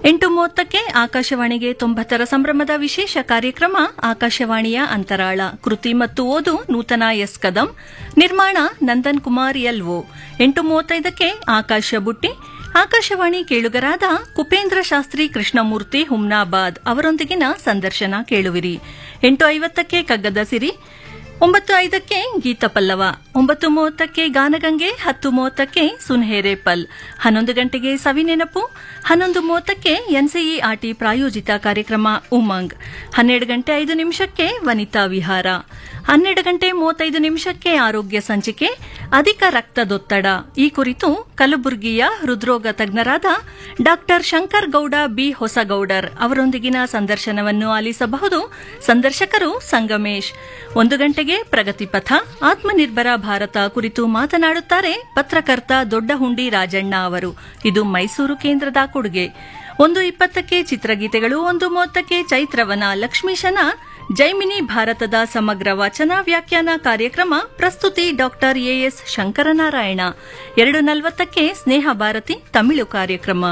ಎಂಟು ಮೂವತ್ತಕ್ಕೆ ಆಕಾಶವಾಣಿಗೆ ತೊಂಬತ್ತರ ಸಂಭ್ರಮದ ವಿಶೇಷ ಕಾರ್ಯಕ್ರಮ ಆಕಾಶವಾಣಿಯ ಅಂತರಾಳ ಕೃತಿ ಮತ್ತು ಓದು ನೂತನ ಎಸ್ ಕದಂ ನಿರ್ಮಾಣ ನಂದನ್ ಕುಮಾರ್ ಎಲ್ಒ ಎಂಟು ಮೂವತ್ತೈದಕ್ಕೆ ಆಕಾಶ ಬುಟ್ಟಿ ಆಕಾಶವಾಣಿ ಕೇಳುಗರಾದ ಕುಪೇಂದ್ರ ಶಾಸ್ತ್ರಿ ಕೃಷ್ಣಮೂರ್ತಿ ಹುಮ್ನಾಬಾದ್ ಅವರೊಂದಿಗಿನ ಸಂದರ್ಶನ ಕೇಳುವಿರಿ ಎಂಟು ಐವತ್ತಕ್ಕೆ ಕಗ್ಗದ ಸಿರಿ ಒಂಬತ್ತು ಐದಕ್ಕೆ ಗೀತ ಪಲ್ಲವ ಒಂಬತ್ತು ಮೂವತ್ತಕ್ಕೆ ಗಾನಗಂಗೆ ಹತ್ತು ಮೂವತ್ತಕ್ಕೆ ಸುನ್ಹೇರೆ ಪಲ್ ಹನ್ನೊಂದು ಗಂಟೆಗೆ ಸವಿನೆನಪು ಹನ್ನೊಂದು ಮೂವತ್ತಕ್ಕೆ ಎನ್ಸಿಇ ಆರ್ಟಿ ಪ್ರಾಯೋಜಿತ ಕಾರ್ಯಕ್ರಮ ಉಮಂಗ್ ಹನ್ನೆರಡು ಗಂಟೆ ಐದು ನಿಮಿಷಕ್ಕೆ ವನಿತಾ ವಿಹಾರ ಹನ್ನೆರಡು ಗಂಟೆ ಮೂವತ್ತೈದು ನಿಮಿಷಕ್ಕೆ ಆರೋಗ್ಯ ಸಂಚಿಕೆ ಅಧಿಕ ರಕ್ತದೊತ್ತಡ ಈ ಕುರಿತು ಕಲಬುರಗಿಯ ಹೃದ್ರೋಗ ತಜ್ಞರಾದ ಡಾ ಶಂಕರ್ ಗೌಡ ಬಿ ಹೊಸಗೌಡರ್ ಅವರೊಂದಿಗಿನ ಸಂದರ್ಶನವನ್ನು ಆಲಿಸಬಹುದು ಸಂದರ್ಶಕರು ಸಂಗಮೇಶ್ ಒಂದು ಗಂಟೆಗೆ ಪ್ರಗತಿ ಪಥ ಆತ್ಮನಿರ್ಭರ ಭಾರತ ಕುರಿತು ಮಾತನಾಡುತ್ತಾರೆ ಪತ್ರಕರ್ತ ದೊಡ್ಡಹುಂಡಿ ರಾಜಣ್ಣ ಅವರು ಇದು ಮೈಸೂರು ಕೇಂದ್ರದ ಕೊಡುಗೆ ಒಂದು ಇಪ್ಪತ್ತಕ್ಕೆ ಚಿತ್ರಗೀತೆಗಳು ಒಂದು ಮೂವತ್ತಕ್ಕೆ ಚೈತ್ರವನ ಲಕ್ಷ್ಮೀಶನ ಜೈಮಿನಿ ಭಾರತದ ಸಮಗ್ರ ವಾಚನ ವ್ಯಾಖ್ಯಾನ ಕಾರ್ಯಕ್ರಮ ಪ್ರಸ್ತುತಿ ಡಾಕ್ಟರ್ ಎಎಸ್ ಶಂಕರನಾರಾಯಣ ಎರಡು ನಲವತ್ತಕ್ಕೆ ಸ್ನೇಹ ಭಾರತಿ ತಮಿಳು ಕಾರ್ಯಕ್ರಮ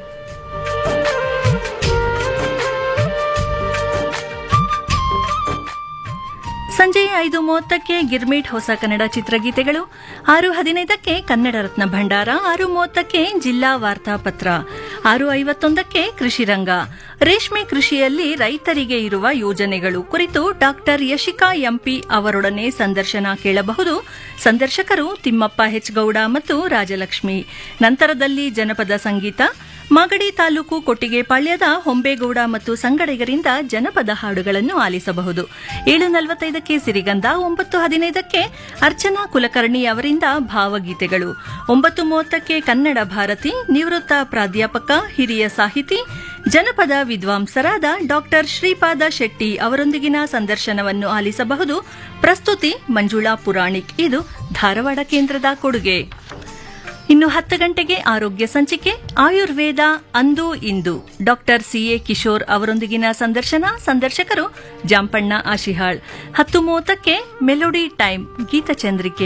ಸಂಜೆ ಐದು ಮೂವತ್ತಕ್ಕೆ ಗಿರ್ಮಿಟ್ ಹೊಸ ಕನ್ನಡ ಚಿತ್ರಗೀತೆಗಳು ಆರು ಹದಿನೈದಕ್ಕೆ ಕನ್ನಡ ರತ್ನ ಭಂಡಾರ ಆರು ಮೂವತ್ತಕ್ಕೆ ಜಿಲ್ಲಾ ವಾರ್ತಾಪತ್ರ ಆರು ಐವತ್ತೊಂದಕ್ಕೆ ಕೃಷಿ ರಂಗ ರೇಷ್ಮೆ ಕೃಷಿಯಲ್ಲಿ ರೈತರಿಗೆ ಇರುವ ಯೋಜನೆಗಳು ಕುರಿತು ಡಾಕ್ಟರ್ ಯಶಿಕಾ ಎಂಪಿ ಅವರೊಡನೆ ಸಂದರ್ಶನ ಕೇಳಬಹುದು ಸಂದರ್ಶಕರು ತಿಮ್ಮಪ್ಪ ಹೆಚ್ಗೌಡ ಮತ್ತು ರಾಜಲಕ್ಷ್ಮಿ ನಂತರದಲ್ಲಿ ಜನಪದ ಸಂಗೀತ ಮಾಗಡಿ ತಾಲೂಕು ಕೊಟ್ಟಿಗೆಪಾಳ್ಯದ ಹೊಂಬೇಗೌಡ ಮತ್ತು ಸಂಗಡಿಗರಿಂದ ಜನಪದ ಹಾಡುಗಳನ್ನು ಆಲಿಸಬಹುದು ಏಳು ನಲವತ್ತೈದಕ್ಕೆ ಸಿರಿಗಂಧ ಒಂಬತ್ತು ಹದಿನೈದಕ್ಕೆ ಅರ್ಚನಾ ಕುಲಕರ್ಣಿ ಅವರಿಂದ ಭಾವಗೀತೆಗಳು ಒಂಬತ್ತು ಮೂವತ್ತಕ್ಕೆ ಕನ್ನಡ ಭಾರತಿ ನಿವೃತ್ತ ಪ್ರಾಧ್ಯಾಪಕ ಹಿರಿಯ ಸಾಹಿತಿ ಜನಪದ ವಿದ್ವಾಂಸರಾದ ಡಾಕ್ಟರ್ ಶ್ರೀಪಾದ ಶೆಟ್ಟಿ ಅವರೊಂದಿಗಿನ ಸಂದರ್ಶನವನ್ನು ಆಲಿಸಬಹುದು ಪ್ರಸ್ತುತಿ ಮಂಜುಳಾ ಪುರಾಣಿಕ್ ಇದು ಧಾರವಾಡ ಕೇಂದ್ರದ ಕೊಡುಗೆ ಇನ್ನು ಹತ್ತು ಗಂಟೆಗೆ ಆರೋಗ್ಯ ಸಂಚಿಕೆ ಆಯುರ್ವೇದ ಅಂದು ಇಂದು ಡಾಕ್ಟರ್ ಸಿಎ ಕಿಶೋರ್ ಅವರೊಂದಿಗಿನ ಸಂದರ್ಶನ ಸಂದರ್ಶಕರು ಜಾಂಪಣ್ಣ ಆಶಿಹಾಳ್ ಹತ್ತು ಮೂವತ್ತಕ್ಕೆ ಮೆಲೋಡಿ ಟೈಮ್ ಗೀತಚಂದ್ರಿಕೆ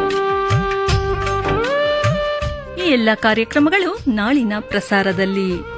ಈ ಎಲ್ಲ ಕಾರ್ಯಕ್ರಮಗಳು ನಾಳಿನ ಪ್ರಸಾರದಲ್ಲಿ